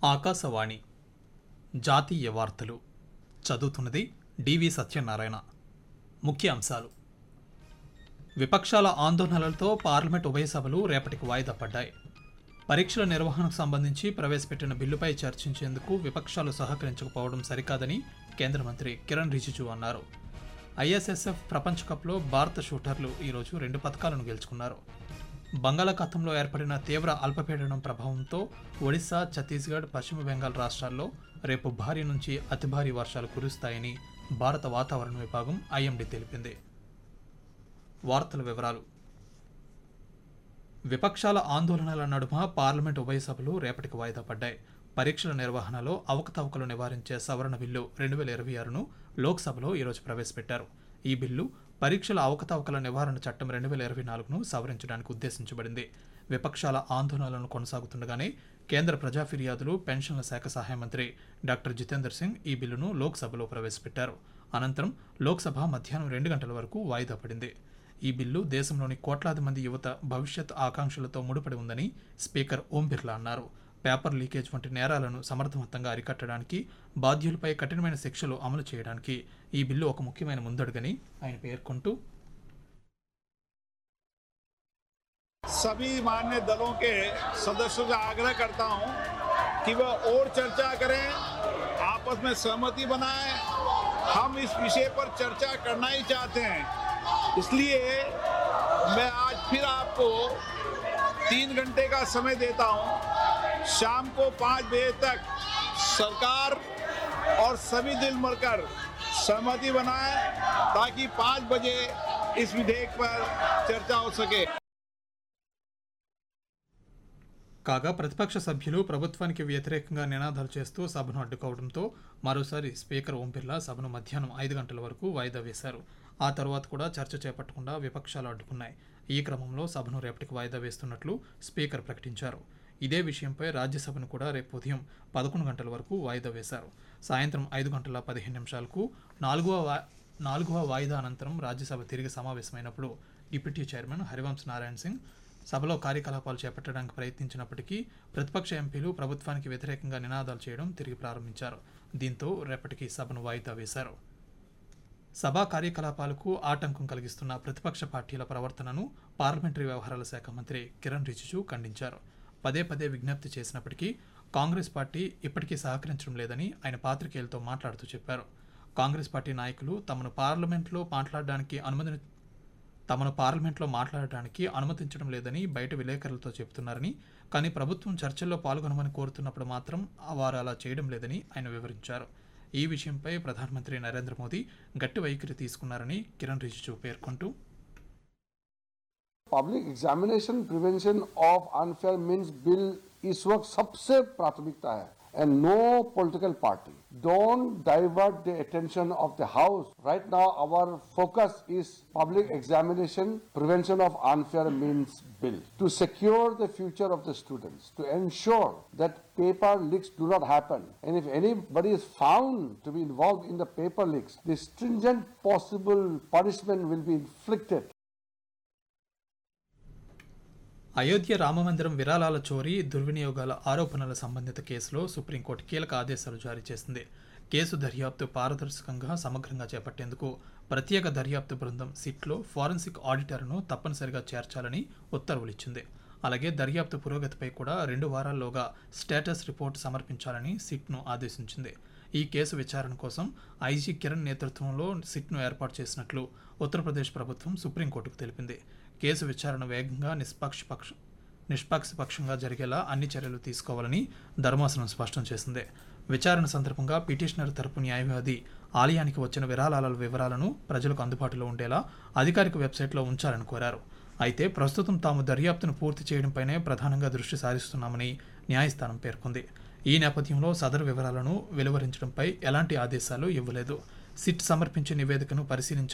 ఆకాశవాణి జాతీయ వార్తలు చదువుతున్నది డివి సత్యనారాయణ ముఖ్య అంశాలు విపక్షాల ఆందోళనలతో పార్లమెంట్ ఉభయ సభలు రేపటికి వాయిదా పడ్డాయి పరీక్షల నిర్వహణకు సంబంధించి ప్రవేశపెట్టిన బిల్లుపై చర్చించేందుకు విపక్షాలు సహకరించకపోవడం సరికాదని కేంద్ర మంత్రి కిరణ్ రిజిజు అన్నారు ఐఎస్ఎస్ఎఫ్ ప్రపంచ కప్లో భారత షూటర్లు ఈరోజు రెండు పథకాలను గెలుచుకున్నారు బంగాళాఖాతంలో ఏర్పడిన తీవ్ర అల్పపీడనం ప్రభావంతో ఒడిశా ఛత్తీస్గఢ్ పశ్చిమ బెంగాల్ రాష్ట్రాల్లో రేపు భారీ నుంచి అతి భారీ వర్షాలు కురుస్తాయని భారత వాతావరణ విభాగం ఐఎండీ తెలిపింది వార్తల వివరాలు విపక్షాల ఆందోళనల నడుమ పార్లమెంట్ ఉభయ సభలు రేపటికి వాయిదా పడ్డాయి పరీక్షల నిర్వహణలో అవకతవకలు నివారించే సవరణ బిల్లు రెండు వేల ఇరవై ఆరును లోక్సభలో ఈరోజు ప్రవేశపెట్టారు ఈ బిల్లు పరీక్షల అవకతవకల నివారణ చట్టం రెండు వేల ఇరవై నాలుగును సవరించడానికి ఉద్దేశించబడింది విపక్షాల ఆందోళనలను కొనసాగుతుండగానే కేంద్ర ప్రజా ఫిర్యాదులు పెన్షన్ల శాఖ సహాయ మంత్రి డాక్టర్ జితేందర్ సింగ్ ఈ బిల్లును లోక్సభలో ప్రవేశపెట్టారు అనంతరం లోక్సభ మధ్యాహ్నం రెండు గంటల వరకు వాయిదా పడింది ఈ బిల్లు దేశంలోని కోట్లాది మంది యువత భవిష్యత్ ఆకాంక్షలతో ముడిపడి ఉందని స్పీకర్ ఓం బిర్లా అన్నారు పేపర్ లీకేజ్ వంటి నేరాలను సమర్థవంతంగా అరికట్టడానికి బాధ్యులపై కఠినమైన శిక్షలు అమలు చేయడానికి ఈ బిల్లు ఒక ముఖ్యమైన ముందడుగని ఆయన పేర్కొంటూ सभी मान्य दलों के सदस्यों से आग्रह करता हूं कि वह और चर्चा करें आपस में सहमति बनाएं हम इस विषय पर चर्चा करना ही चाहते हैं इसलिए मैं आज फिर आपको तीन घंटे का समय देता हूं शाम को पाँच बजे तक सरकार और सभी दिल मिलकर सहमति बनाएं ताकि पाँच बजे इस विधेयक पर चर्चा हो सके కాగా ప్రతిపక్ష సభ్యులు ప్రభుత్వానికి వ్యతిరేకంగా నినాదాలు చేస్తూ సభను అడ్డుకోవడంతో మరోసారి స్పీకర్ ఓం బిర్లా సభను మధ్యాహ్నం ఐదు గంటల వరకు వాయిదా వేశారు ఆ తర్వాత కూడా చర్చ చేపట్టకుండా విపక్షాలు అడ్డుకున్నాయి ఈ క్రమంలో సభను రేపటికి వాయిదా వేస్తున్నట్లు స్పీకర్ ప్రకటించారు ఇదే విషయంపై రాజ్యసభను కూడా రేపు ఉదయం పదకొండు గంటల వరకు వాయిదా వేశారు సాయంత్రం ఐదు గంటల పదిహేను నిమిషాలకు నాలుగవ వా నాలుగవ వాయిదా అనంతరం రాజ్యసభ తిరిగి సమావేశమైనప్పుడు డిప్యూటీ చైర్మన్ హరివంశ్ నారాయణ సింగ్ సభలో కార్యకలాపాలు చేపట్టడానికి ప్రయత్నించినప్పటికీ ప్రతిపక్ష ఎంపీలు ప్రభుత్వానికి వ్యతిరేకంగా నినాదాలు చేయడం తిరిగి ప్రారంభించారు దీంతో రేపటికి సభను వాయిదా వేశారు సభా కార్యకలాపాలకు ఆటంకం కలిగిస్తున్న ప్రతిపక్ష పార్టీల ప్రవర్తనను పార్లమెంటరీ వ్యవహారాల శాఖ మంత్రి కిరణ్ రిజిజు ఖండించారు పదే పదే విజ్ఞప్తి చేసినప్పటికీ కాంగ్రెస్ పార్టీ ఇప్పటికీ సహకరించడం లేదని ఆయన పాత్రికేయులతో మాట్లాడుతూ చెప్పారు కాంగ్రెస్ పార్టీ నాయకులు తమను పార్లమెంట్లో మాట్లాడడానికి అనుమతిని తమను పార్లమెంట్లో మాట్లాడటానికి అనుమతించడం లేదని బయట విలేకరులతో చెబుతున్నారని కానీ ప్రభుత్వం చర్చల్లో పాల్గొనమని కోరుతున్నప్పుడు మాత్రం వారు అలా చేయడం లేదని ఆయన వివరించారు ఈ విషయంపై ప్రధానమంత్రి నరేంద్ర మోదీ గట్టి వైఖరి తీసుకున్నారని కిరణ్ రిజిజు పేర్కొంటూ public examination prevention of unfair means bill इस वक्त सबसे प्राथमिकता है and no political party don't divert the attention of the house right now our focus is public examination prevention of unfair means bill to secure the future of the students to ensure that paper leaks do not happen and if anybody is found to be involved in the paper leaks the stringent possible punishment will be inflicted Ayodhya రామమందిరం విరాళాల చోరీ దుర్వినియోగాల ఆరోపణల సంబంధిత కేసులో supreme court కీలక ఆదేశాలు జారీ చేసింది కేసు దర్యాప్తు పారదర్శకంగా సమగ్రంగా చేపట్టేందుకు ప్రత్యేక దర్యాప్తు బృందం సిట్లో ఫారెన్సిక్ ఆడిటర్ను తప్పనిసరిగా చేర్చాలని ఉత్తర్వులిచ్చింది అలాగే దర్యాప్తు పురోగతిపై కూడా రెండు వారాల్లోగా స్టేటస్ రిపోర్ట్ సమర్పించాలని సిట్ను ఆదేశించింది ఈ కేసు విచారణ కోసం ఐజీ కిరణ్ నేతృత్వంలో సిట్ను ఏర్పాటు చేసినట్లు ఉత్తరప్రదేశ్ ప్రభుత్వం సుప్రీంకోర్టుకు తెలిపింది కేసు విచారణ వేగంగా నిష్పక్షపక్ష నిష్పక్షపక్షంగా జరిగేలా అన్ని చర్యలు తీసుకోవాలని ధర్మాసనం స్పష్టం చేసింది విచారణ సందర్భంగా పిటిషనర్ తరపు న్యాయవాది ఆలయానికి వచ్చిన విరాళాల వివరాలను ప్రజలకు అందుబాటులో ఉండేలా అధికారిక వెబ్సైట్లో ఉంచాలని కోరారు అయితే ప్రస్తుతం తాము దర్యాప్తును పూర్తి చేయడంపైనే ప్రధానంగా దృష్టి సారిస్తున్నామని న్యాయస్థానం పేర్కొంది ఈ నేపథ్యంలో సదరు వివరాలను వెలువరించడంపై ఎలాంటి ఆదేశాలు ఇవ్వలేదు సిట్ సమర్పించే నివేదికను పరిశీలించారు